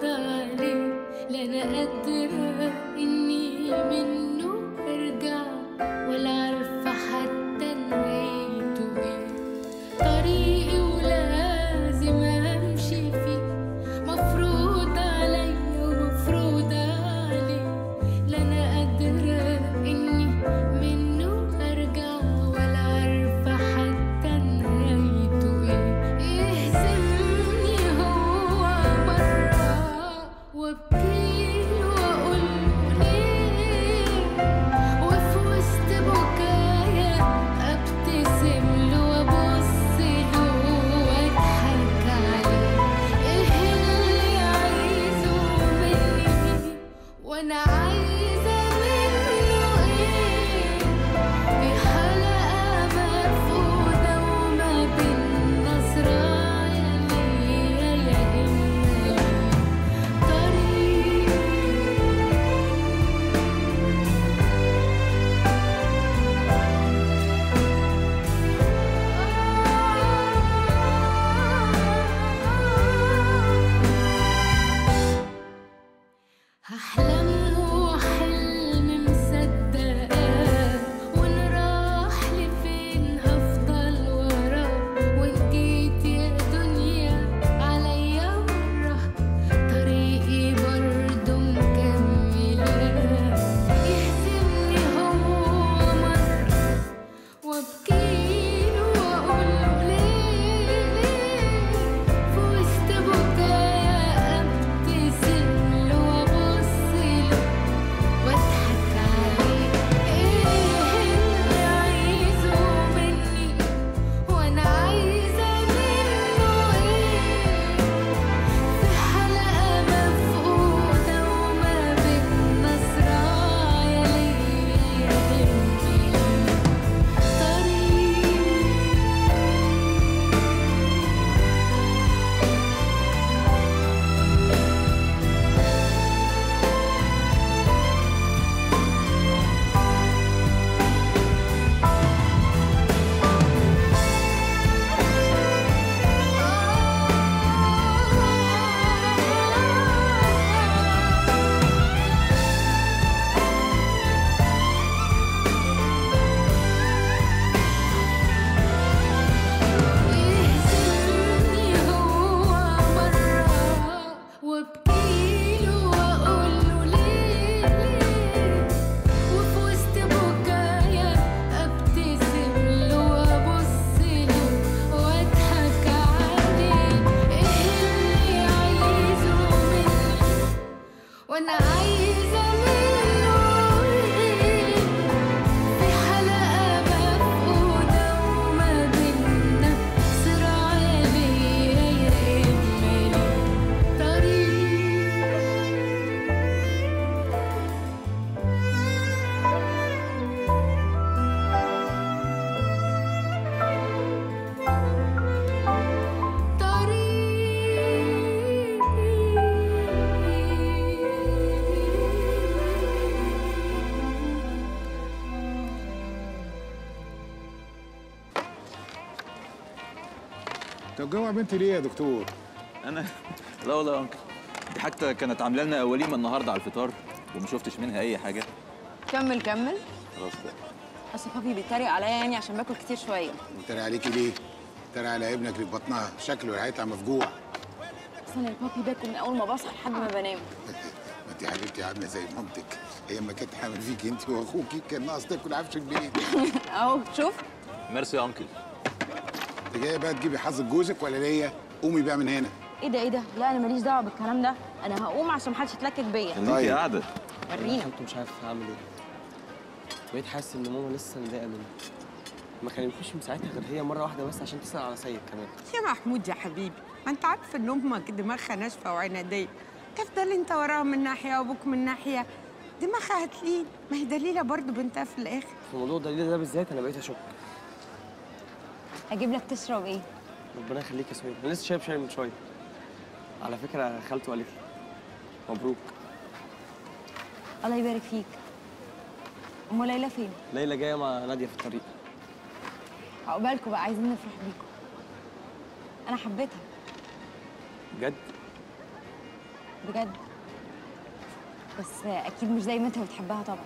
مفروض عليه لا انا قادرة اني منه ارجع ولا عارفة حتى نهايته ايه طريقي ولازم امشي فيه مفروض عليا ومفروض عليه لا انا قادرة اني منه ارجع ولا عارفة حتى نهايته ايه يهزمني هو مرة وابكي واقول ليه وفي وسط بكايا ابتسم له وابص له واضحك عليه ايه اللي عايزه مني وانا عايزه منه ايه في حلقه مرفوضه وما بين نصرايا ليا يا اما ليه طريق هحلم وحلم مصدقاه وان راح لفين هفضل وراه وان جيت يا دنيا عليا مرة طريقي برضه مكملاه يهزمني هو مرة وابكيله واقوله ليه ليه في وسط بكايا ابتسم له وابص له واضحك عليه ايه اللي عايزه مني وانا عايزه منه ايه في حلقه مفقوده وما بين نصرايا ليا يا امي طريق يهزمني هو مرة وابكيله واقوله ليه ليه وفي وسط بكايا ابتسم له وابص له واضحك عليه ايه اللي عايزه مني وانا عايزه منه ايه في حلقه مفقوده وما بينا صراع ليا يا اما ليه طريق طب جوع بنتي ليه يا دكتور؟ انا لا والله يا انكل دي حتى كانت عامله لنا وليمه النهارده على الفطار وما شفتش منها اي حاجه كمل كمل خلاص بقى اصل بابي بيتريق عليا يعني عشان باكل كتير شويه بتريق عليكي ليه؟ بتريق على ابنك اللي في بطنها شكله هيطلع مفجوع اصل انا البابي باكل من اول ما بصحى لحد ما بنام ما انت حبيبتي عامله زي مامتك هي ما كانت حامل فيكي انت واخوكي كان ناقص تاكل عفش البيت اهو شوف ميرسي يا انكل انت جايه بقى تجيبي حظ جوزك ولا ليا؟ قومي بقى من هنا ايه ده ايه ده لا انا ماليش دعوه بالكلام ده انا هقوم عشان محدش يتلكك بيا خليكي طيب. قاعده ورينا كنت مش عارف اعمل ايه بقيت حاسس ان ماما لسه مضايقه مني ما كلمتنيش من ساعتها غير هي مره واحده بس عشان تسال على سيد كمان يا محمود يا حبيبي ما انت عارف ان امك دماغها ناشفه وعناديه تفضل انت وراها من ناحيه وابوك من ناحيه دماغها هتلين ما هي دليله برضه بنتها في الاخر في موضوع دليل ده بالذات انا بقيت اشك اجيب لك تشرب ايه ربنا يخليك يا سويد انا لسه شايب شاي من شويه على فكره خالته قالت لي مبروك الله يبارك فيك ام ليلى فين ليلى جايه مع ناديه في الطريق عقبالكم بقى عايزين نفرح بيكم انا حبيتها بجد بجد بس اكيد مش زي ما انت بتحبها طبعا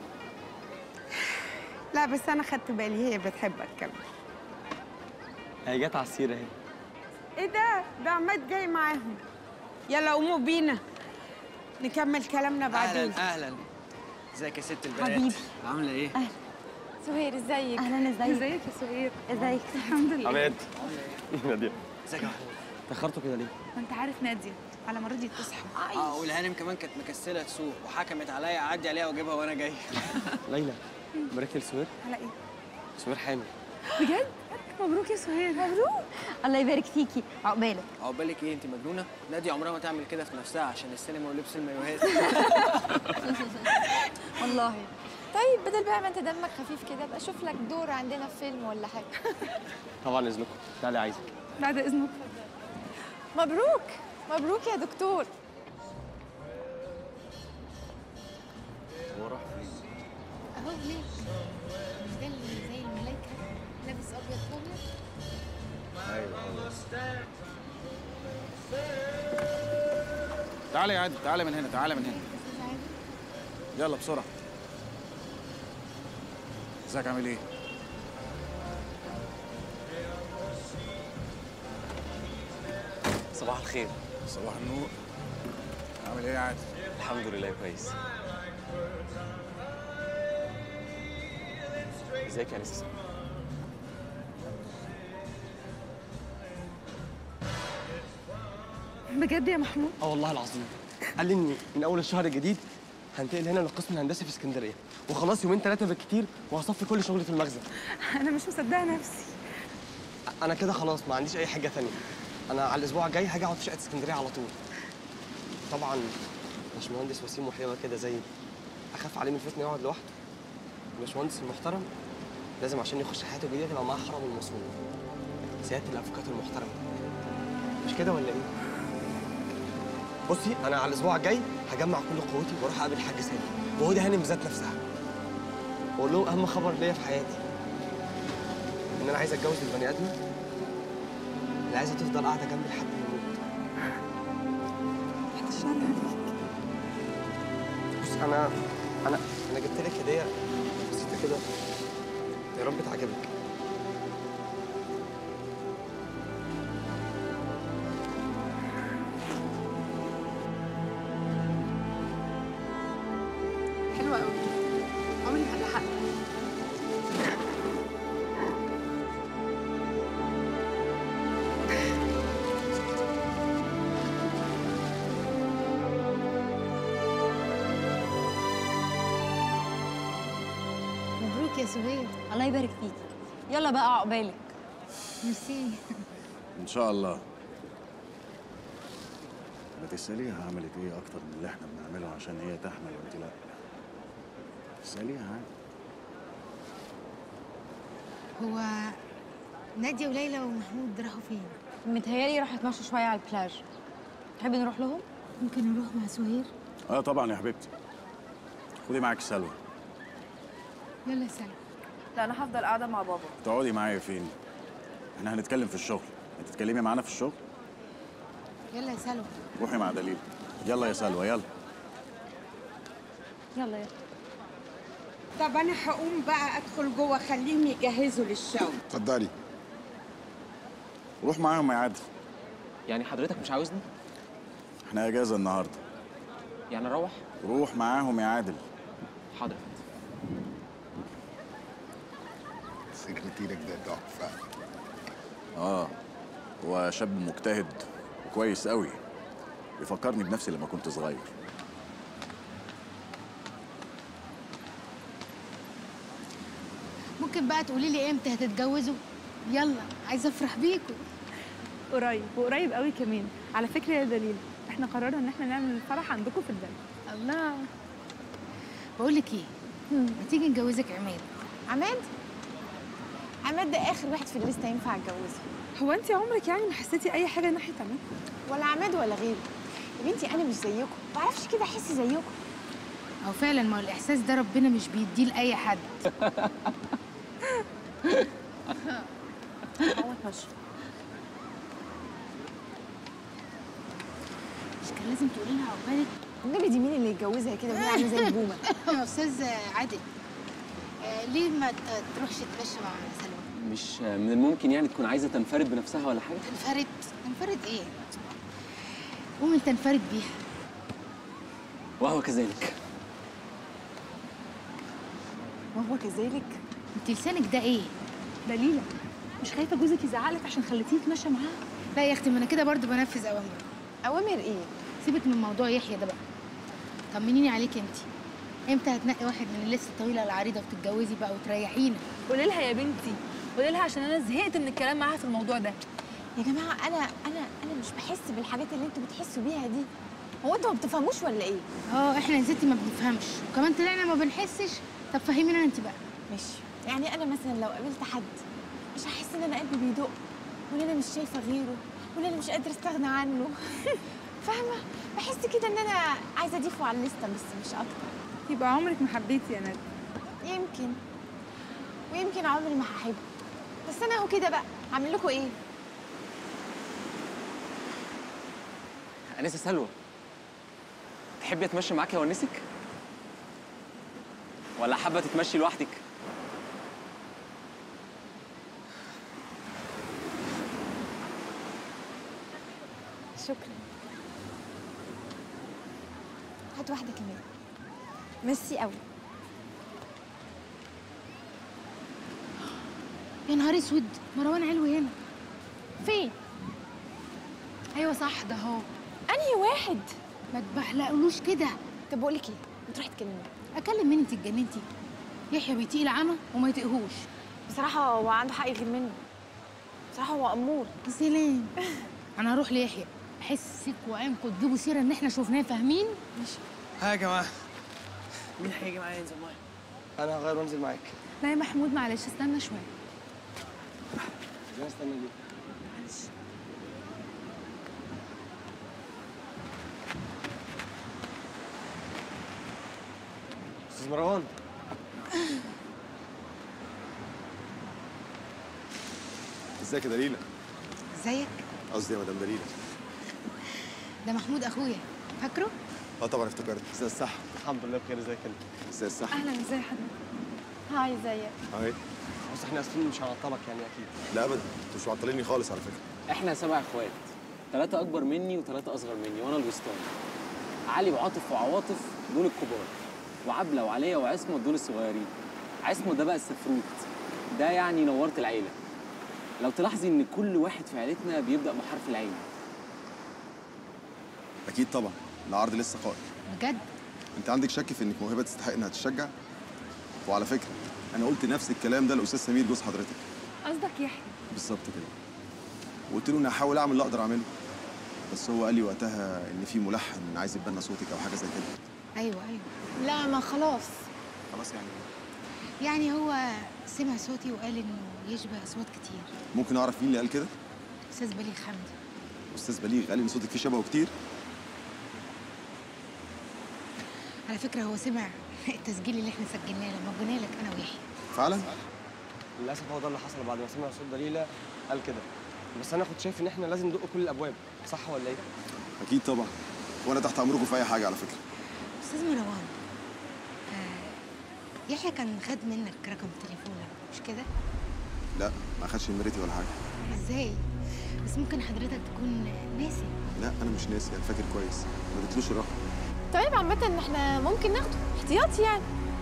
لا بس انا خدت بالي هي بتحبك كمان هي جت على السيره اهي ايه ده ده عماد جاي معاهم يلا قوموا بينا نكمل كلامنا بعدين اهلا اهلا ازيك يا ست البنات حبيبي. عامله ايه سهير ازيك اهلا ازيك ازيك يا سهير ازيك الحمد لله عماد ناديه ازيك يا محمود تاخرتوا كده ليه؟ ما انت عارف ناديه على ما رضيت تصحى اه والهانم كمان كانت مكسله تسوق وحكمت عليا اعدي عليها واجيبها وانا جاي ليلى باركت لسوير على ايه سوير حامل بجد مبروك يا سهير مبروك الله يبارك فيكي عقبالك عقبالك ايه انت مجنونه ناديه عمرها ما تعمل كده في نفسها عشان السينما ولبس المايوهات والله طيب بدل بقى ما انت دمك خفيف كده ابقى اشوف لك دور عندنا في فيلم ولا حاجه طبعا اذنكم تعالي عايزك بعد اذنك مبروك مبروك يا دكتور اهو ليه مش ده اللي زي الملايكه لابس ابيض فابيض تعالى يا عادل تعالى من هنا تعالى من هنا يلا بسرعه ازيك عامل ايه صباح الخير صباح النور عامل ايه يا عادل الحمد لله كويس ازيك يا نسيس بجد يا محمود اه والله العظيم قال لي ان من اول الشهر الجديد هنتقل هنا للقسم الهندسي في اسكندريه وخلاص يومين ثلاثه بالكتير وهصفي كل شغلي في المخزن انا مش مصدقه نفسي انا كده خلاص ما عنديش اي حاجه ثانيه انا على الاسبوع الجاي هاجي اقعد في شقه اسكندريه على طول طبعا باشمهندس وسيم وحيوه كده زي اخاف عليه من فتنه يقعد لوحده الباشمهندس المحترم لازم عشان يخش حياته الجديده يبقى معاه حرم المصون سياده الافوكات المحترمه مش كده ولا ايه بصي انا على الاسبوع الجاي هجمع كل قوتي واروح اقابل الحاج سامي وهو ده هانم بذات نفسها واقول له اهم خبر ليا في حياتي ان انا عايز اتجوز البني ادمه اللي عايزه تفضل قاعده جنبي لحد ما اموت بص انا انا انا جبت لك هديه بسيطه كده يا رب تعجبك حلوه قوي عمري ما هلحقها مبروك يا سهير الله يبارك فيكي يلا بقى عقبالك ميرسي ان شاء الله ما تساليها عملت ايه اكتر من اللي احنا بنعمله عشان هي تحمل وانت لا اساليها عادي هو ناديه وليلى ومحمود راحوا فين متهيالي راح اتمشى شويه على البلاج تحبي نروح لهم ممكن نروح مع سهير اه طبعا يا حبيبتي خدي معاك سلوى يلا يا سلام لا انا هفضل قاعده مع بابا تقعدي معايا فين احنا هنتكلم في الشغل انت تتكلمي معانا في الشغل يلا يا سلوى روحي مع دليل يلا يا سلوى يلا يلا يلا طب انا هقوم بقى ادخل جوه خليهم يجهزوا للشو اتفضلي روح معاهم يا عادل يعني حضرتك مش عاوزني احنا اجازه النهارده يعني اروح روح معاهم يا عادل حاضر سكرتيرك ده تحفه اه هو شاب مجتهد وكويس قوي بيفكرني بنفسي لما كنت صغير ممكن بقى تقولي لي امتى هتتجوزوا يلا عايزه افرح بيكم قريب وقريب قوي كمان على فكره يا دليل احنا قررنا ان احنا نعمل الفرح عندكم في البلد الله بقول لك ايه ما تيجي نجوزك عماد عماد عماد ده اخر واحد في الليسته ينفع اتجوزه هو انت عمرك يعني ما حسيتي اي حاجه ناحيه عماد ولا عماد ولا غيره يا بنتي انا مش زيكم ما بعرفش كده احس زيكم او فعلا ما هو الاحساس ده ربنا مش بيديه لاي حد هو اتمشى مش كلام لازم تقولي لها عقبالك النبي دي مين اللي يتجوزها كده وهي عامله زي البومه يا استاذ عادل آه ليه ما ت- تروحش تتمشى مع سلوى مش من الممكن يعني تكون عايزه تنفرد بنفسها ولا حاجه تنفرد تنفرد ايه قوم انت انفرد بيها وهو كذلك وهو كذلك انت لسانك ده ايه دليله مش خايفه جوزك يزعلك عشان خليتيه يتمشى معاها لا يا اختي ما انا كده برضو بنفذ اوامر اوامر ايه سيبك من موضوع يحيى ده بقى طمنيني عليك انت امتى هتنقي واحد من اللسه الطويله العريضه وتتجوزي بقى وتريحينا قولي لها يا بنتي قولي لها عشان انا زهقت من الكلام معاها في الموضوع ده يا جماعه انا انا انا مش بحس بالحاجات اللي انتوا بتحسوا بيها دي هو انتوا ما بتفهموش ولا ايه اه احنا يا ستي ما بنفهمش وكمان طلعنا ما بنحسش طب فهمينا انت بقى ماشي يعني انا مثلا لو قابلت حد مش هحس ان انا قلبي بيدق وان انا مش شايفه غيره وان انا مش قادره استغنى عنه فاهمه بحس كده ان انا عايزه اضيفه على الليسته بس مش اكتر يبقى عمرك ما حبيتي يا ندى يمكن ويمكن عمري ما هحبه بس انا اهو كده بقى هعمل لكم ايه انسه سلوى تحبي اتمشى معاكي وانسك ولا حابه تتمشي لوحدك شكرا هات واحده كمان ميرسي قوي يا نهار اسود مروان علوي هنا فين ايوه صح ده هو انهي واحد ما تبحلقلوش كده طب بقول لك ايه ما تروحي تكلمي اكلم مين انت اتجننتي يحيى بيطيق العمى وما يطيقهوش بصراحه هو عنده حق يغير منه بصراحه هو امور يا سلام انا هروح ليحيى احسك وعينكم تجيبوا سيره ان احنا شفناه فاهمين ها يا جماعه مين هيجي معايا ينزل معايا انا هغير وانزل معاك لا يا محمود معلش استنى شويه ازاي استنى ليه استاذ مروان ازيك يا دليلة ازيك قصدي يا مدام دليلة ده محمود اخويا فاكره اه طبعا افتكرت ازاي الصح الحمد لله بخير ازيك انت ازاي الصح اهلا ازي حضرتك هاي ازيك اهي بص احنا اسفين مش هنعطلك يعني اكيد لا ابدا انتوا مش معطليني خالص على فكره احنا سبع اخوات ثلاثه اكبر مني وثلاثه اصغر مني وانا الوسطاني علي وعاطف وعواطف دول الكبار وعبله وعليا وعصمه دول الصغيرين عصمه ده بقى السفروت ده يعني نورت العيله لو تلاحظي ان كل واحد في عيلتنا بيبدا بحرف العين اكيد طبعا العرض لسه قائم بجد انت عندك شك في انك موهبه تستحق انها تشجع وعلى فكره انا قلت نفس الكلام ده لاستاذ سمير جوز حضرتك قصدك يحيى بالظبط كده وقلت له اني هحاول اعمل اللي اقدر اعمله بس هو قال لي وقتها ان في ملحن عايز يتبنى صوتك او حاجه زي كده ايوه ايوه لا ما خلاص خلاص يعني يعني هو سمع صوتي وقال انه يشبه اصوات كتير ممكن اعرف مين اللي قال كده استاذ بليغ حمدي استاذ بليغ قال ان صوتك فيه شبهه كتير على فكره هو سمع التسجيل اللي احنا سجلناه لما قلنا لك انا ويحيى فعلا للاسف هو ده اللي حصل بعد ما سمع صوت دليله قال كده بس انا كنت شايف ان احنا لازم ندق كل الابواب صح ولا ايه اكيد طبعا وانا تحت امركم في اي حاجه على فكره استاذ مروان آه يحيى كان خد منك رقم تليفونك مش كده لا ما خدش نمرتي ولا حاجه ازاي بس ممكن حضرتك تكون ناسي لا انا مش ناسي انا فاكر كويس ما اديتلوش الرقم طيب عامة احنا ممكن ناخده احتياطي يعني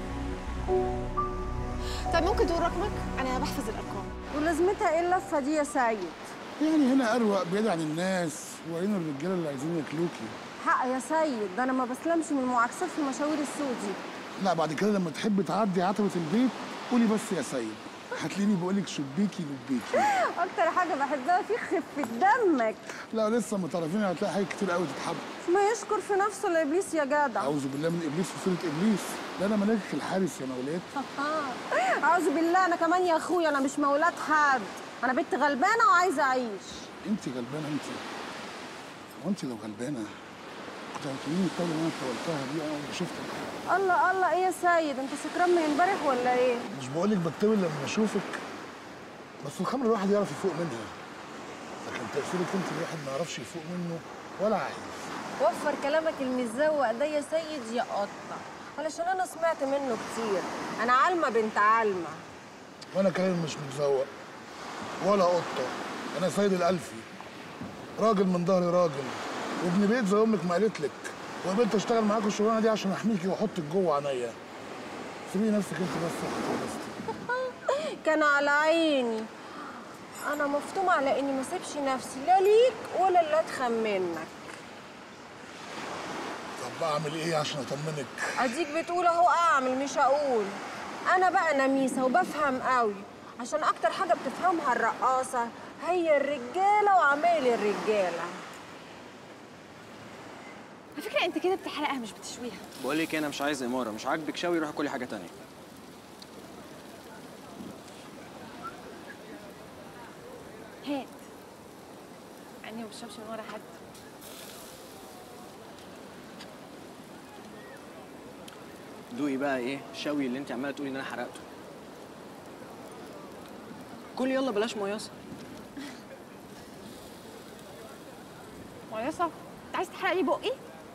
طيب ممكن تقول رقمك؟ أنا بحفظ الأرقام ولازمتها ايه اللفه دي يا سيد يعني هنا اروق بعيد عن الناس وعين الرجاله اللي عايزين ياكلوكي حق يا سيد ده انا ما بسلمش من المعاكسات في مشاوير السوق دي لا بعد كده لما تحبي تعدي عتبه البيت قولي بس يا سيد هتلاقيني بقول لك شبيكي لبيكي اكتر حاجه بحبها فيك خفه دمك لا لسه متعرفين هتلاقي حاجات كتير قوي تتحب ما يشكر في نفسه الابليس يا جدع اعوذ بالله من ابليس وصوره ابليس لا انا ملاك الحارس يا مولات اعوذ بالله انا كمان يا اخويا انا مش مولات حد انا بنت غلبانه وعايزه اعيش انت غلبانه انت هو انت لو غلبانه كنت هتقولي الطاوله اللي انا طولتها دي انا اللي شفتك الله الله ايه يا سيد انت سكران من امبارح ولا ايه مش بقول لك بتطول لما بشوفك بس الخمر الواحد يعرف يفوق منها لكن تأثيرك انت الواحد ما يعرفش يفوق منه ولا عايز وفر كلامك المزوق ده يا سيد يا قطة علشان انا سمعت منه كتير انا علمة بنت علمة وانا كلامي مش متزوق ولا قطه انا سيد الالفي راجل من ظهري راجل وابن بيت زي امك ما قالت لك وقبلت اشتغل معاكم الشغلانه دي عشان احميكي واحطك جوه عينيا سيبي نفسك انت بس يا خطيبتي بس كان على عيني انا مفتومة على اني ما سيبش نفسي لا ليك ولا اللي اتخن منك طب اعمل ايه عشان اطمنك اديك بتقول اهو اعمل مش اقول انا بقى نميسه وبفهم قوي عشان اكتر حاجه بتفهمها الرقاصه هي الرجاله وعمال الرجاله على فكره انت كده بتحرقها مش بتشويها بقول لك انا مش عايز اماره مش عاجبك شوي روحي كل حاجه تانية هات يعني ما بشربش من ورا حد دوقي بقى ايه شوي اللي انت عماله تقولي ان انا حرقته كل يلا بلاش مياصه مياسة انت عايز تحرق لي بقي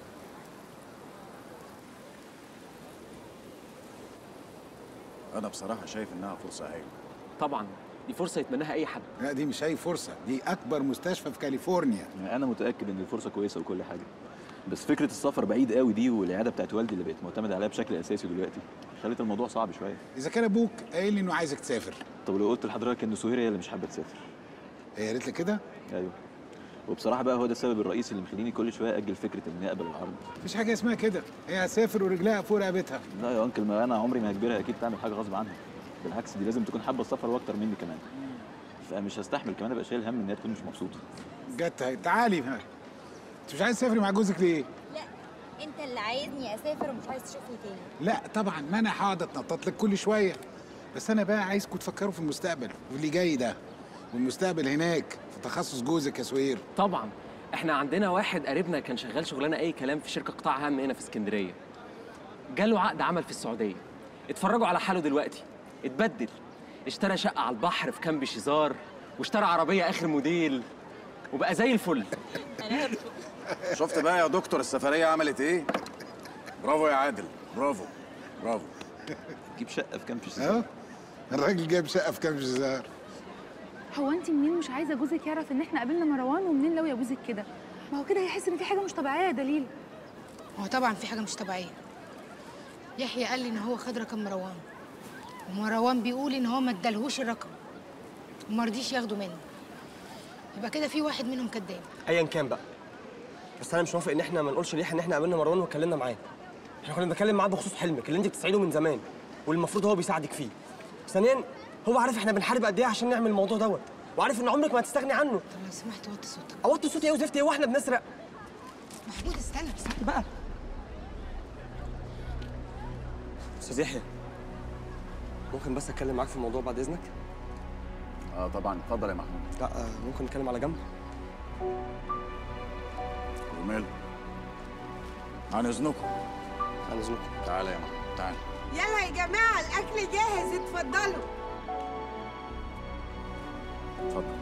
انا بصراحه شايف انها فرصه هايله طبعا دي فرصه يتمناها اي حد لا دي مش اي فرصه دي اكبر مستشفى في كاليفورنيا يعني انا متاكد ان الفرصه كويسه وكل حاجه بس فكره السفر بعيد قوي دي والعياده بتاعت والدي اللي بقت معتمده عليها بشكل اساسي دلوقتي خلت الموضوع صعب شويه اذا كان ابوك قايل لي انه عايزك تسافر طب لو قلت لحضرتك ان سهير هي اللي مش حابه تسافر هي قالت لك كده ايوه وبصراحه بقى هو ده السبب الرئيسي اللي مخليني كل شويه اجل فكره اني اقبل العرض مفيش حاجه اسمها كده هي هتسافر ورجلها فوق رقبتها لا يا انكل ما انا عمري ما هجبرها اكيد تعمل حاجه غصب عنها بالعكس دي لازم تكون حابه السفر واكتر مني كمان فمش هستحمل كمان ابقى شايل هم ان هي تكون مش مبسوطه جت اهي. تعالي ها. انت مش عايز تسافري مع جوزك ليه لا انت اللي عايزني اسافر ومش عايز تشوفني تاني لا طبعا ما انا هقعد اتنطط لك كل شويه بس انا بقى عايزكم تفكروا في المستقبل واللي جاي ده والمستقبل هناك في تخصص جوزك يا سهير طبعا احنا عندنا واحد قريبنا كان شغال شغلانه اي كلام في شركه قطاع هام هنا في اسكندريه جاله عقد عمل في السعوديه اتفرجوا على حاله دلوقتي اتبدل اشترى شقه على البحر في كامب شيزار واشترى عربيه اخر موديل وبقى زي الفل شفت بقى يا دكتور السفريه عملت ايه برافو يا عادل برافو برافو جيب شقه في كامب اهو الراجل جايب شقه في كام جزار هو انت منين مش عايزه جوزك يعرف ان احنا قابلنا مروان ومنين لو يا جوزك كده ما هو كده هيحس ان في حاجه مش طبيعيه يا دليل هو طبعا في حاجه مش طبيعيه يحيى قال لي ان هو خد رقم مروان ومروان بيقول ان هو ما ادالهوش الرقم وما رضيش ياخده منه يبقى كده في واحد منهم كذاب ايا كان بقى بس انا مش موافق ان احنا ما نقولش ليه ان احنا قابلنا مروان واتكلمنا معاه احنا كنا بنتكلم معاه بخصوص حلمك اللي انت بتسعيده من زمان واللي المفروض هو بيساعدك فيه ثانيا هو عارف احنا بنحارب قد ايه عشان نعمل الموضوع دوت وعارف ان عمرك ما هتستغني عنه طب لو سمحت وطي صوتك اوطي صوتي ايه وزفت ايه واحنا بنسرق محمود استنى استنى بقى استاذ يحيى ممكن بس اتكلم معاك في الموضوع بعد اذنك اه طبعا اتفضل يا محمود لا آه، ممكن نتكلم على جنب وماله عن اذنكم عن اذنكم تعالى يا محمود تعالى يلا يا جماعه الاكل جاهز اتفضلوا اتفضل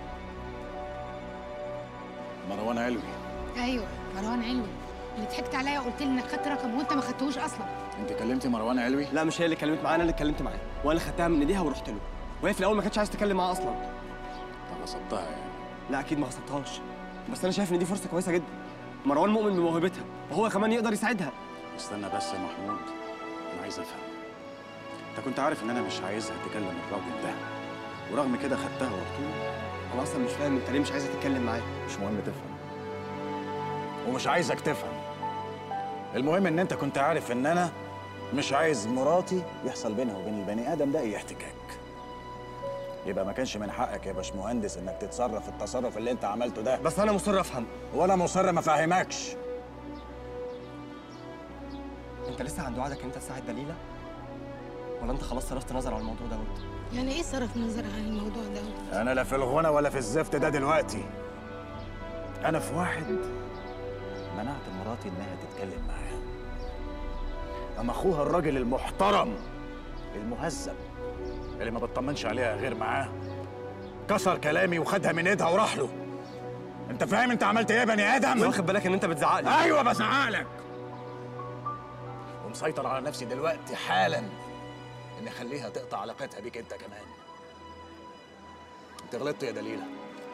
مروان علوي ايوه مروان علوي اللي ضحكت عليا وقلت لي انك خدت رقم وانت ما خدتهوش اصلا انت كلمتي مروان علوي لا مش هي اللي اتكلمت معايا انا اللي اتكلمت معاه وانا خدتها من ايديها ورحت له وهي في الاول ما كانتش عايزه تتكلم معاه اصلا طب غصبتها يعني لا اكيد ما غصبتهاش بس انا شايف ان دي فرصه كويسه جدا مروان مؤمن بموهبتها وهو كمان يقدر يساعدها استنى بس يا محمود انا عايز افهم انت كنت عارف ان انا مش عايزها تكلم الراجل ده ورغم كده خدتها ورحت له انا اصلا مش فاهم انت ليه مش عايزه تتكلم معايا مش مهم تفهم ومش عايزك تفهم المهم ان انت كنت عارف ان انا مش عايز مراتي يحصل بينها وبين البني ادم ده اي احتكاك يبقى ما كانش من حقك يا باشمهندس انك تتصرف التصرف اللي انت عملته ده بس انا مصر افهم وانا مصر ما افهمكش انت لسه عند وعدك ان انت تساعد دليله ولا انت خلاص صرفت نظر على الموضوع دوت يعني ايه صرف نظر عن الموضوع ده انا لا في الغنى ولا في الزفت ده دلوقتي انا في واحد منعت مراتي انها تتكلم معاه اما اخوها الراجل المحترم المهذب اللي ما بطمنش عليها غير معاه كسر كلامي وخدها من ايدها وراح له انت فاهم انت عملت ايه يا بني ادم واخد بالك ان انت بتزعق لي ايوه بزعق لك ومسيطر على نفسي دلوقتي حالا اني اخليها تقطع علاقتها بيك انت كمان انت غلطت يا دليله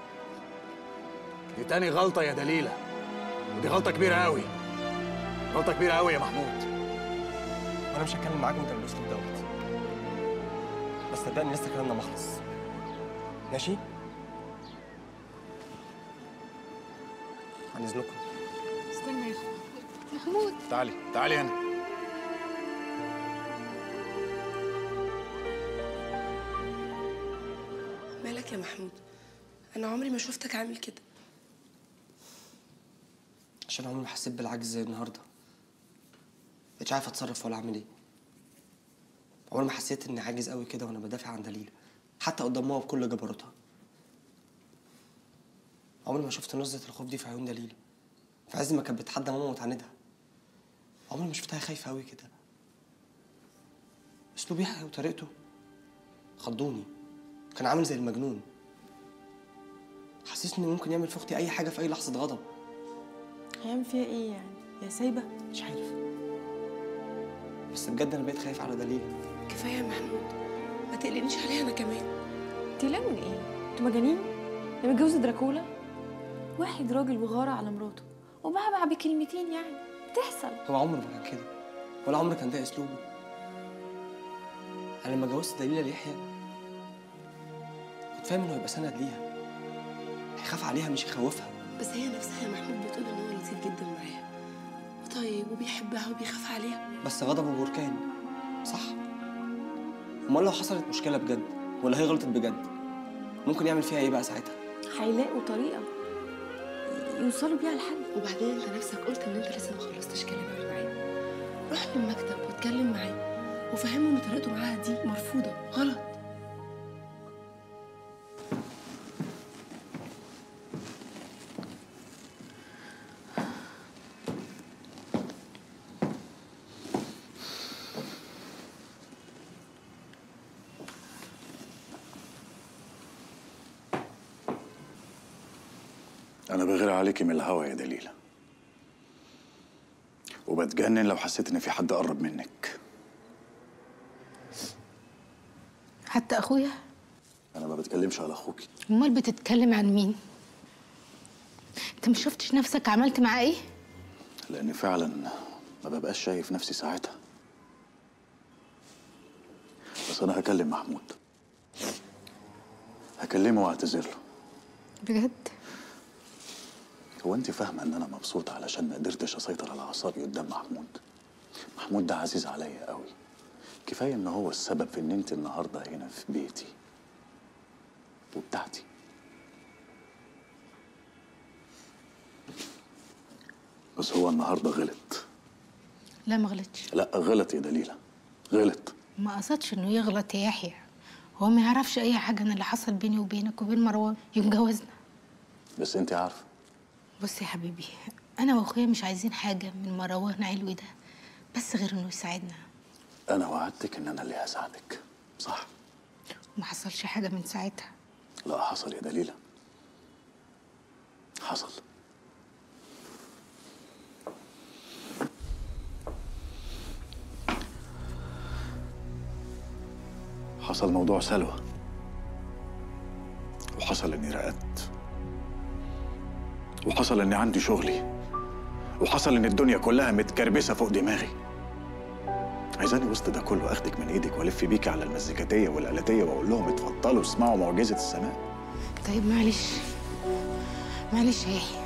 دي تاني غلطه يا دليله ودي غلطه كبيره قوي غلطه كبيره قوي يا محمود وانا مش هتكلم معاك وانت بالاسلوب دوت بس صدقني لسه كلامنا ما خلص ماشي عن اذنكم استنى يا أخي. محمود تعالي تعالي هنا مالك يا محمود انا عمري ما شفتك عامل كده عشان عمري ما حسيت بالعجز زي النهارده مش عارف اتصرف ولا اعمل ايه عمري ما حسيت اني عاجز قوي كده وانا بدافع عن دليل حتى قدام ماما بكل جبروتها عمري ما شفت نظرة الخوف دي في عيون دليل في عز ما كانت بتحدى ماما وتعاندها عمري ما شفتها خايفة قوي كده اسلوبها وطريقته خضوني كان عامل زي المجنون حسسني انه ممكن يعمل في اختي اي حاجه في اي لحظه غضب هيعمل فيها ايه يعني يا سايبه مش عارف بس بجد انا بقيت خايف على دليل كفايه يا محمود ما تقلقنيش عليها انا كمان تقلقوا من ايه انتوا مجانين ده متجوز دراكولا واحد راجل وغارة على مراته وبعبع بكلمتين يعني بتحصل هو عمره ما كان كده ولا عمره كان ده اسلوبه انا لما جوزت دليله ليحيى كنت فاهم انه هيبقى سند ليها هيخاف عليها مش يخوفها بس هي نفسها يا محمود بتقول ان هو لطيف جدا معاها وطيب وبيحبها وبيخاف عليها بس غضبه بركان صح امال لو حصلت مشكله بجد ولا هي غلطت بجد ممكن يعمل فيها ايه بقى ساعتها هيلاقوا طريقه يوصلوا بيها لحل وبعدين انت نفسك قلت ان انت لسه ما خلصتش كلامك معاه روح للمكتب واتكلم معاه وفهمه ان طريقته معاها دي مرفوضه غلط انا بغير عليكي من الهوا يا دليله وبتجنن لو حسيت ان في حد قرب منك حتى اخويا انا ما بتكلمش على اخوكي امال بتتكلم عن مين انت مش شفتش نفسك عملت معاه ايه لان فعلا ما ببقاش شايف نفسي ساعتها بس انا هكلم محمود هكلمه واعتذر له بجد هو انت فاهمه ان انا مبسوط علشان ما قدرتش اسيطر على اعصابي قدام محمود محمود ده عزيز عليا قوي كفايه ان هو السبب في ان انت النهارده هنا في بيتي وبتاعتي بس هو النهارده غلط لا ما غلطش لا غلط يا دليله غلط ما قصدش انه يغلط يا يحيى هو ما يعرفش اي حاجه عن اللي حصل بيني وبينك وبين مروان يوم جوازنا بس انت عارفه بص يا حبيبي انا واخويا مش عايزين حاجه من مروان علوي ده بس غير انه يساعدنا انا وعدتك ان انا اللي هساعدك صح وما حصلش حاجه من ساعتها لا حصل يا دليله حصل حصل موضوع سلوى وحصل اني رقدت وحصل اني عندي شغلي وحصل ان الدنيا كلها متكربسه فوق دماغي عايزاني وسط ده كله اخدك من ايدك والف بيكي على المزيكاتيه والالاتيه واقول لهم اتفضلوا اسمعوا معجزه السماء طيب معلش معلش يا يحيى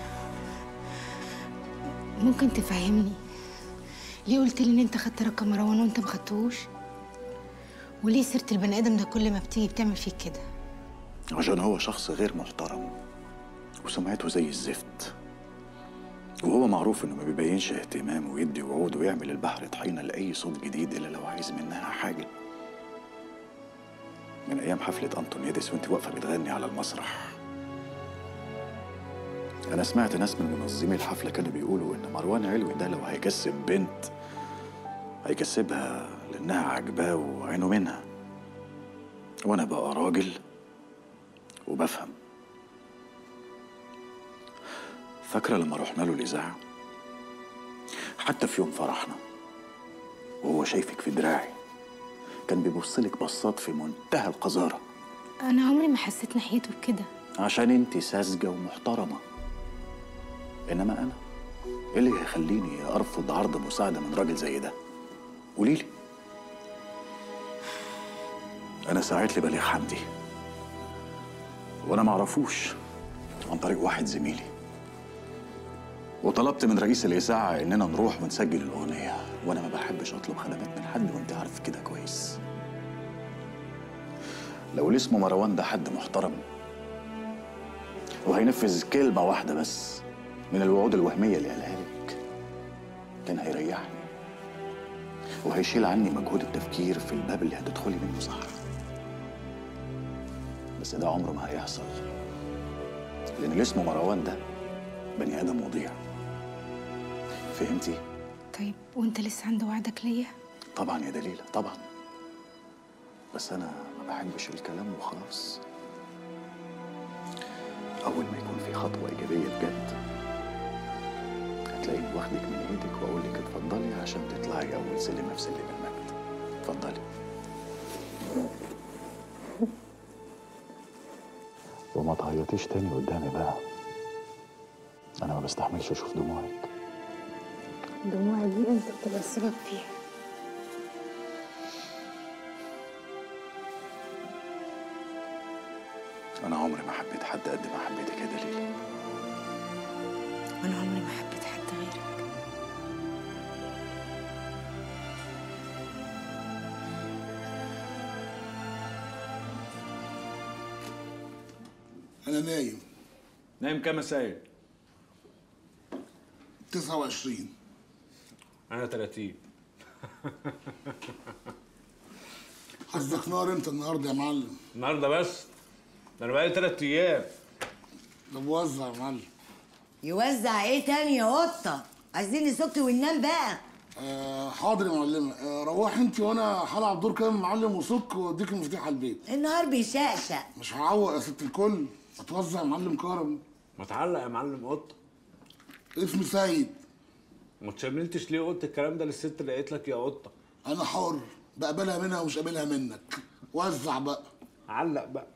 ممكن تفهمني ليه قلت لي ان انت خدت رقم مروان وانت ما خدتهوش وليه سيره البني ادم ده كل ما بتيجي بتعمل فيك كده عشان هو شخص غير محترم وسمعته زي الزفت وهو معروف انه ما بيبينش اهتمام ويدي وعود ويعمل البحر طحينه لاي صوت جديد الا لو عايز منها حاجه من ايام حفله انطونيادس وانت واقفه بتغني على المسرح انا سمعت ناس من منظمي الحفله كانوا بيقولوا ان مروان علوي ده لو هيكسب بنت هيكسبها لانها عاجباه وعينه منها وانا بقى راجل وبفهم فاكرة لما رحنا له الإذاعة؟ حتى في يوم فرحنا وهو شايفك في دراعي كان بيبص لك بصات في منتهى القذارة انا عمري ما حسيت ناحيته بكده عشان انت ساذجة ومحترمة إنما أنا إيه اللي هيخليني أرفض عرض مساعدة من راجل زي ده؟ قولي لي أنا ساعت لي بليغ حمدي وأنا معرفوش عن طريق واحد زميلي وطلبت من رئيس الإذاعة إننا نروح ونسجل الأغنية وأنا ما بحبش أطلب خدمات من حد وأنت عارف كده كويس لو اللي اسمه مروان ده حد محترم وهينفذ كلمة واحدة بس من الوعود الوهمية اللي قالها لك كان هيريحني وهيشيل عني مجهود التفكير في الباب اللي هتدخلي منه صح بس ده عمره ما هيحصل لأن اللي اسمه مروان ده بني آدم وضيع فهمتي؟ طيب وانت لسه عند وعدك ليا طبعا يا دليلة طبعا بس أنا ما بحبش الكلام وخلاص أول ما يكون في خطوة إيجابية بجد هتلاقيني واخدك من إيدك وأقول لك اتفضلي عشان تطلعي أول سلمة في سلم المجد اتفضلي وما تعيطيش تاني قدامي بقى أنا ما بستحملش أشوف دموعك دموعي دي انت بتبقى السبب فيها أنا عمري ما حبيت حد قد ما حبيتك يا دليل وانا عمري ما حبيت حد غيرك انا نايم نايم كام يا سيد؟ 29 انا 30 حظك نار انت النهارده يا معلم النهارده بس ده انا بقالي ثلاث ايام طب وزع يا معلم يوزع ايه تاني يا قطه عايزين نسكت وننام بقى آه حاضر يا معلمه آه روحي انت وانا هلعب دور كده من معلم وصك واديك مفتاح على البيت النهار بيشقشق مش هعوق يا ست الكل اتوزع يا معلم كرم ما تعلق يا معلم قطه اسمي سيد ما تشملتش ليه قلت الكلام ده للست اللي قالت لك يا قطه انا حر بقبلها منها ومش قابلها منك وزع بقى علق بقى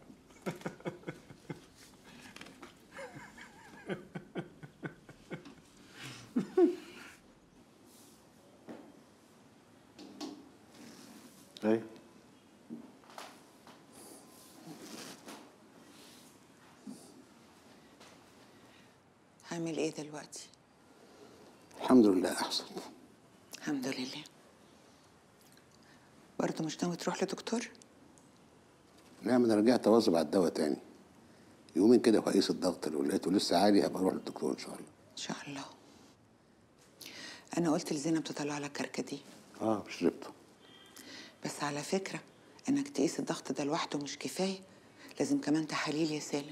ايه هعمل ايه دلوقتي الحمد لله احسن الحمد لله برضه مش ناوي تروح لدكتور نعم انا رجعت اواظب على الدواء تاني يومين كده وقيس الضغط لو لقيته لسه عالي هبقى اروح للدكتور ان شاء الله ان شاء الله انا قلت لزينب تطلع لك كركديه اه شربته بس على فكره انك تقيس الضغط ده لوحده مش كفايه لازم كمان تحاليل يا سالم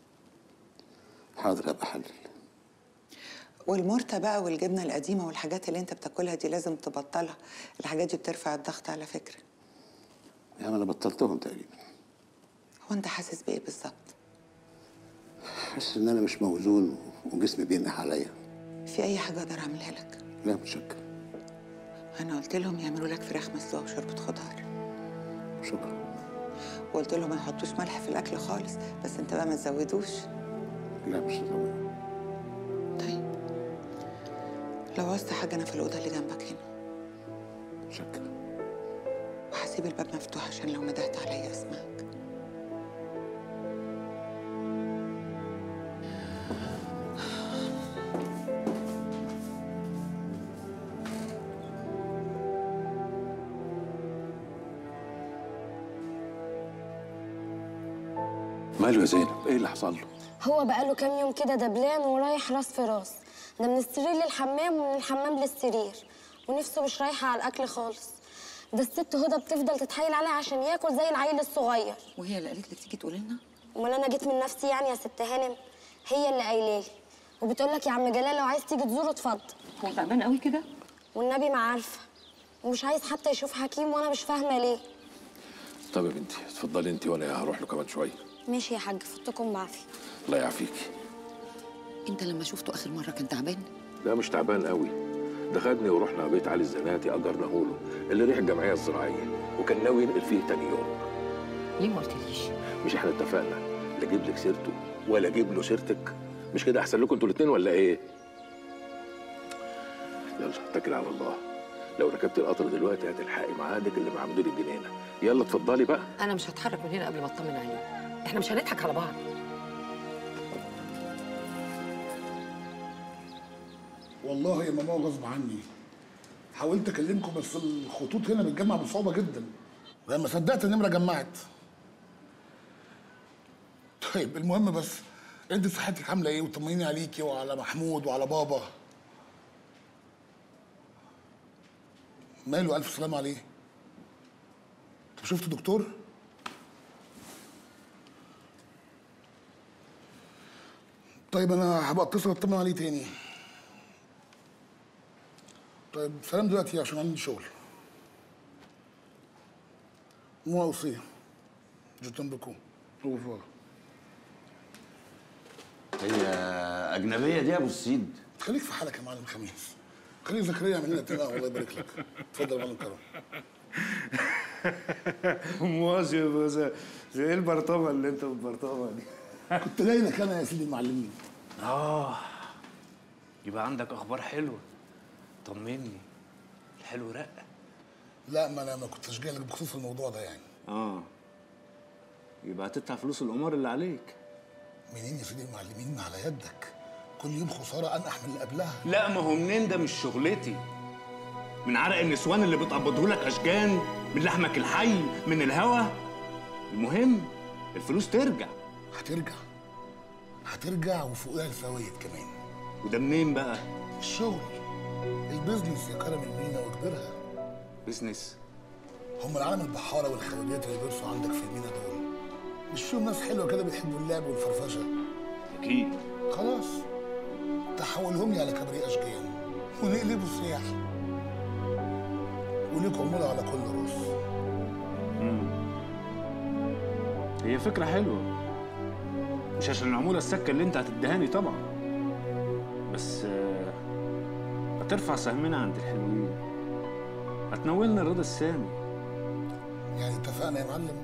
حاضر هبقى حلل والمرتة بقى والجبنة القديمة والحاجات اللي انت بتاكلها دي لازم تبطلها الحاجات دي بترفع الضغط على فكرة يعني انا بطلتهم تقريبا هو انت حاسس بايه بالظبط حاسس ان انا مش موزون وجسمي بينقح عليا في اي حاجة اقدر اعملها لك لا متشكر انا قلت لهم يعملوا لك فراخ مسلوقة وشوربة خضار شكرا وقلت لهم ما يحطوش ملح في الاكل خالص بس انت بقى ما تزودوش لا مش هزود لو عوزت حاجة انا في الأوضة اللي جنبك هنا شكرا وهسيب الباب مفتوح عشان لو ندهت عليا اسمعك ماله يا زينب ايه اللي حصل له هو بقاله كام يوم كده دبلان ورايح راس في راس ده من السرير للحمام ومن الحمام للسرير ونفسه مش رايحه على الاكل خالص ده الست هدى بتفضل تتحايل عليه عشان ياكل زي العيل الصغير وهي اللي قالت لك تيجي تقولي لنا امال انا جيت من نفسي يعني يا ست هانم هي اللي قايله لي وبتقول لك يا عم جلال لو عايز تيجي تزوره اتفضل هو تعبان قوي كده والنبي ما عارفه ومش عايز حتى يشوف حكيم وانا مش فاهمه ليه طب يا بنتي اتفضلي انت وانا هروح له كمان شويه ماشي يا حاج فوتكم بعافيه الله يعافيكي انت لما شفته اخر مره كان تعبان لا مش تعبان قوي ده خدني ورحنا بيت علي الزناتي اجرناه له اللي ريح الجمعيه الزراعيه وكان ناوي ينقل فيه تاني يوم ليه ما قلتليش مش احنا اتفقنا لا اجيب لك سيرته ولا اجيب له سيرتك مش كده احسن لكم انتوا الاثنين ولا ايه يلا اتكل على الله لو ركبت القطر دلوقتي هتلحقي ميعادك اللي مع مدير الجنينه يلا اتفضلي بقى انا مش هتحرك من هنا قبل ما اطمن عليه احنا مش هنضحك على بعض والله يا ماما غصب عني حاولت اكلمكم بس الخطوط هنا بتجمع بصعوبه جدا لما صدقت النمره جمعت طيب المهم بس انت صحتك عامله ايه وطمنيني عليكي وعلى محمود وعلى بابا ماله الف سلامه عليه طب شفت دكتور طيب انا هبقى اتصل اطمن عليه تاني طيب سلام دلوقتي عشان عندي شغل مو اوصي جو تم بكو au revoir. هي أجنبية دي يا أبو السيد خليك في حالك يا معلم خميس خليك زكريا يعمل لنا تلاقة الله يبارك لك اتفضل يا معلم كرم موازي موازي ايه البرطمه اللي انت بتبرطمها دي كنت جاي لك انا يا سيدي المعلمين اه يبقى عندك اخبار حلوه طمني الحلو رق لا ما انا ما كنتش جاي لك بخصوص الموضوع ده يعني اه يبقى هتدفع فلوس القمار اللي عليك منين يا سيدي المعلمين على يدك كل يوم خساره انقح من اللي قبلها لا ما هو منين ده مش شغلتي من عرق النسوان اللي بتقبضه لك اشجان من لحمك الحي من الهوا المهم الفلوس ترجع هترجع هترجع وفوقها الفوائد كمان وده منين بقى الشغل البيزنس يا كرم المينا وكبرها بيزنس هم العالم البحاره والخواجات اللي بيرسوا عندك في المينا دول مش فيهم ناس حلوه كده بيحبوا اللعب والفرفشه اكيد خلاص تحولهم لي على كبري اشجان ونقلبوا سياح وليك عموله على كل راس هي فكرة حلوة مش عشان العمولة السكة اللي انت هتدهاني طبعا بس آه، هترفع سهمنا عند الحلوين هتنولنا الرضا السامي يعني اتفقنا يا معلم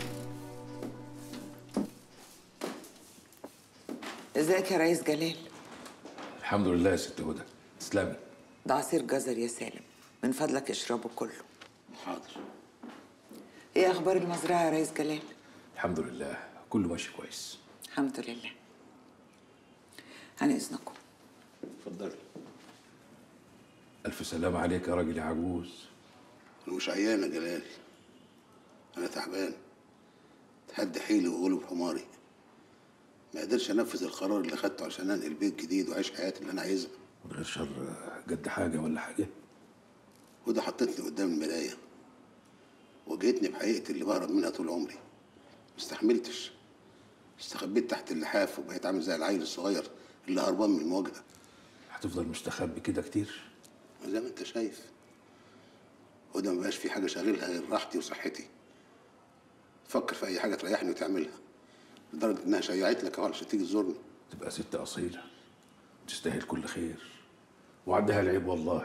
ازيك يا ريس جلال الحمد لله يا ست هدى تسلمي ده عصير جزر يا سالم من فضلك اشربه كله حاضر ايه اخبار المزرعه يا ريس جلال الحمد لله كله ماشي كويس الحمد لله عن اذنكم اتفضلي الف سلام عليك يا راجل يا عجوز انا مش عيان يا جلال انا تعبان تحدي حيلي وغلب حماري ما قدرش انفذ القرار اللي خدته عشان انقل بيت جديد واعيش حياتي اللي انا عايزها من غير شر جد حاجه ولا حاجه وده حطتني قدام المرايه واجهتني بحقيقتي اللي بهرب منها طول عمري مستحملتش استخبيت تحت اللحاف وبقيت عامل زي العيل الصغير اللي هربان من المواجهه هتفضل مستخبي كده كتير زي ما انت شايف وده مبقاش في حاجه شاغلها غير راحتي وصحتي فكر في اي حاجه تريحني وتعملها لدرجه انها شيعت لك اهو علشان تيجي تزورني تبقى ست اصيله تستاهل كل خير وعدها العيب والله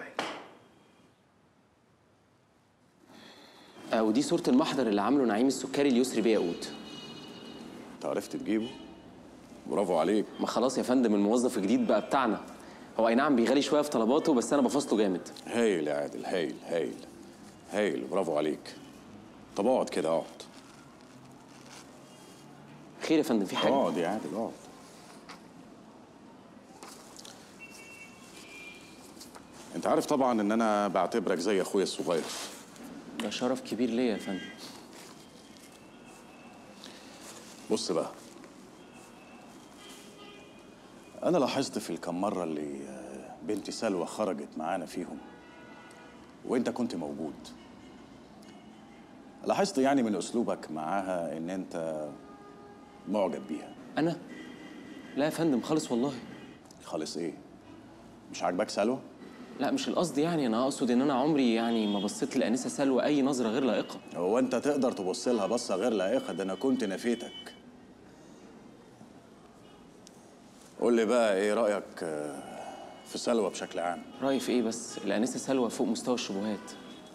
آه ودي صورة المحضر اللي عامله نعيم السكري اليسري بيه ياقوت انت عرفت تجيبه برافو عليك ما خلاص يا فندم الموظف الجديد بقى بتاعنا هو اي نعم بيغالي شويه في طلباته بس انا بفصله جامد هايل يا عادل هايل هايل هايل برافو عليك طب اقعد كده اقعد خير يا فندم في حاجه اقعد يا عادل اقعد انت عارف طبعا ان انا بعتبرك زي اخويا الصغير ده شرف كبير ليا يا فندم بص بقى انا لاحظت في الكم مره اللي آه، بنتي سلوى خرجت معانا فيهم وانت كنت موجود لاحظت يعني من اسلوبك معاها ان انت معجب بيها انا لا يا فندم خالص والله خالص ايه مش عاجباك سلوى لا مش القصد يعني انا اقصد ان انا عمري يعني ما بصيت لانسه سلوى اي نظره غير لائقه هو انت تقدر تبص لها بصه غير لائقه ده انا كنت نفيتك قول لي بقى ايه رايك آه، في سلوى بشكل عام رايي في ايه بس الانسه سلوى فوق مستوى الشبهات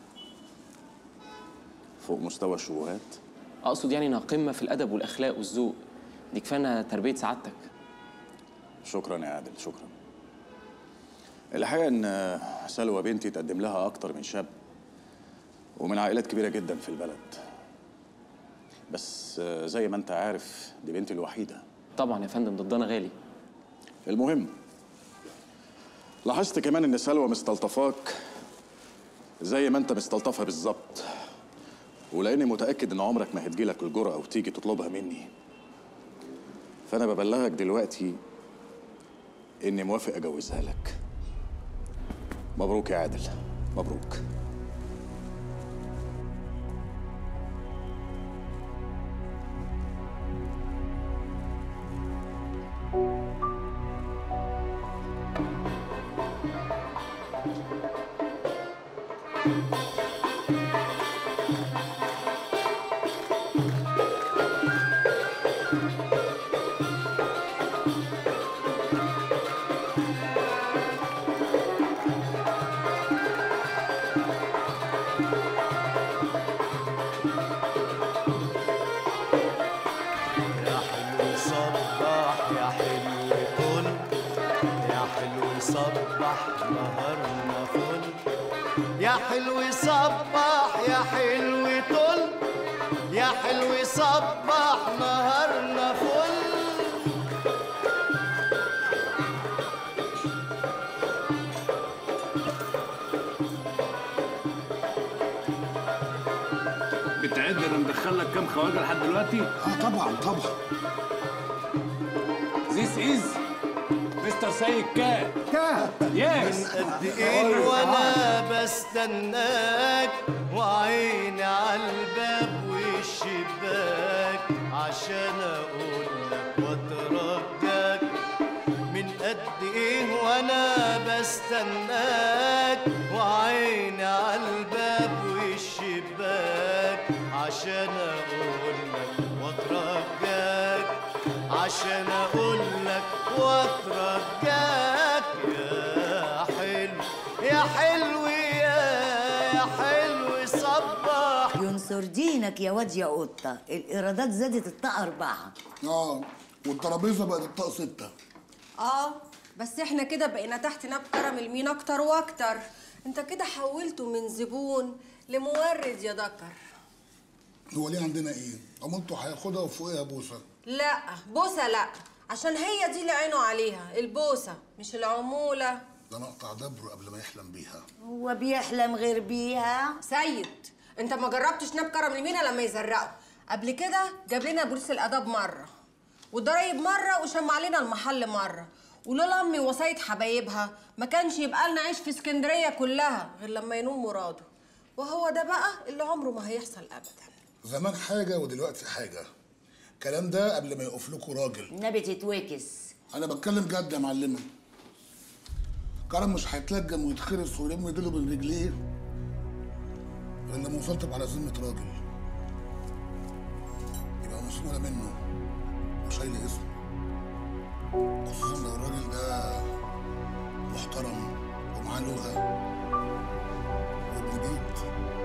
فوق مستوى الشبهات اقصد يعني انها قمه في الادب والاخلاق والذوق دي كفايه انها تربيه سعادتك شكرا يا عادل شكرا الحقيقه ان آه، سلوى بنتي تقدم لها اكتر من شاب ومن عائلات كبيره جدا في البلد بس آه، زي ما انت عارف دي بنتي الوحيده طبعا يا فندم ضدنا غالي المهم لاحظت كمان ان سلوى مستلطفاك زي ما انت مستلطفها بالظبط ولاني متاكد ان عمرك ما هتجيلك الجرأه وتيجي تطلبها مني فانا ببلغك دلوقتي اني موافق اجوزها لك مبروك يا عادل مبروك يا حلو صبح يا حلو كل يا حلو صبح نهارنا فل يا حلو صبح يا حلو طل يا حلو صبح نهارنا فل بتعد انا مدخل لك كام خواجه لحد دلوقتي؟ اه طبعا طبعا This is مستر سيد كات كات يس قد ايه وانا بستناك وعيني على الباب والشباك عشان اقول لك واترجاك من قد ايه وانا بستناك وعيني على الباب والشباك عشان اقول لك واترجاك عشان اقول لك واترجاك يا حلو يا حلو يا يا حلو صبح ينصر دينك يا واد يا قطه الايرادات زادت الطاقه اربعه اه والترابيزه بقت الطاقه سته اه بس احنا كده بقينا تحت ناب كرم المين اكتر واكتر انت كده حولته من زبون لمورد يا دكر هو ليه عندنا ايه؟ عملته هياخدها وفوقيها بوسه لا بوسه لا عشان هي دي اللي عينه عليها البوسه مش العموله ده انا اقطع دبره قبل ما يحلم بيها هو بيحلم غير بيها سيد انت ما جربتش ناب كرم المينا لما يزرقوا قبل كده جاب لنا بوليس الاداب مره والضرايب مره وشمع علينا المحل مره ولولا امي وصايه حبايبها ما كانش يبقى لنا عيش في اسكندريه كلها غير لما ينوم مراده وهو ده بقى اللي عمره ما هيحصل ابدا زمان حاجه ودلوقتي حاجه الكلام ده قبل ما يقف لكم راجل النبي تتوكس انا بتكلم جد يا معلمه كرم مش هيتلجم ويتخرس ويلم ايديله بين رجليه غير لما وصلت على ذمه راجل يبقى مسؤوله منه وشايل اسمه خصوصا لو الراجل ده محترم ومعاه لغه وابن بيت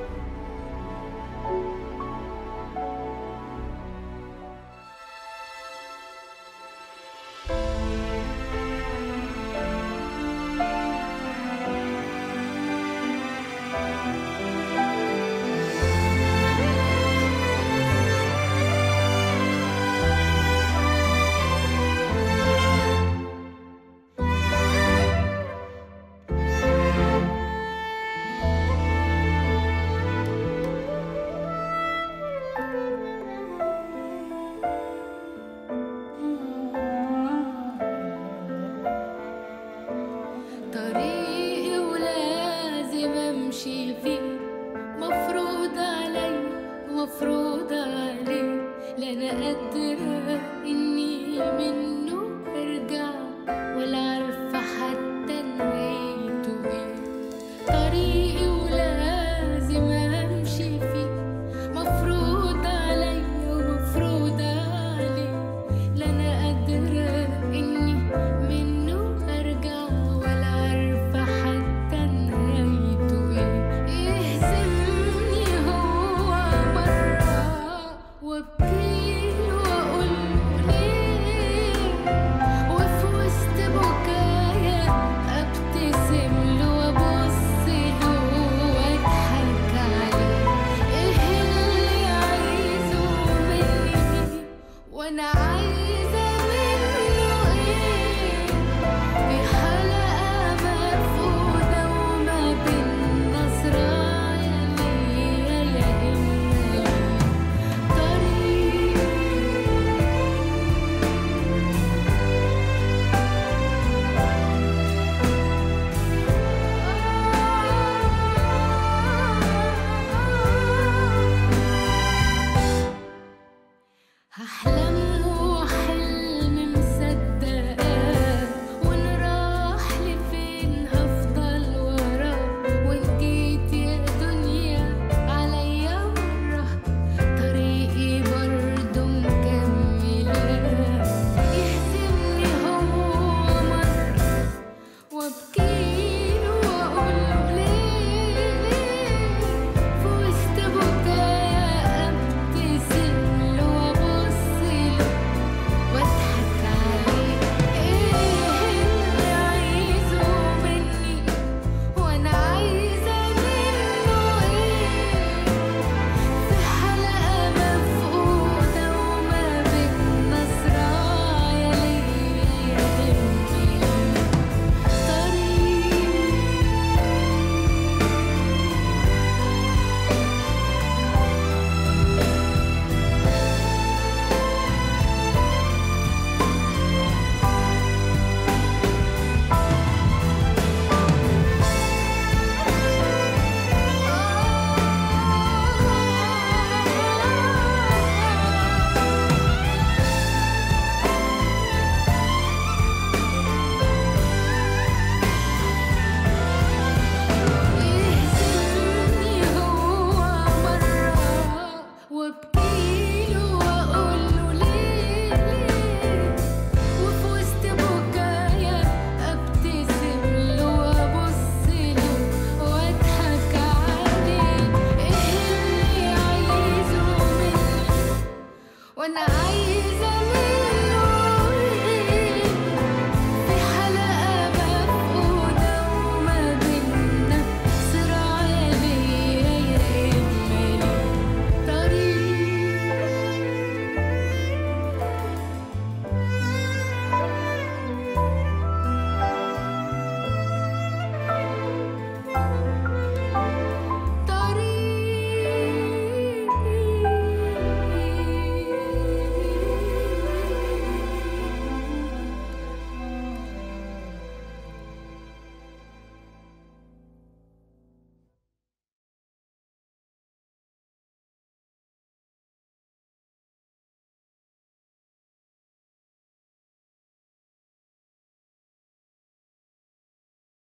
طريقي ولازم امشي فيه مفروض علي مفروض عليه لا انا قادره اني من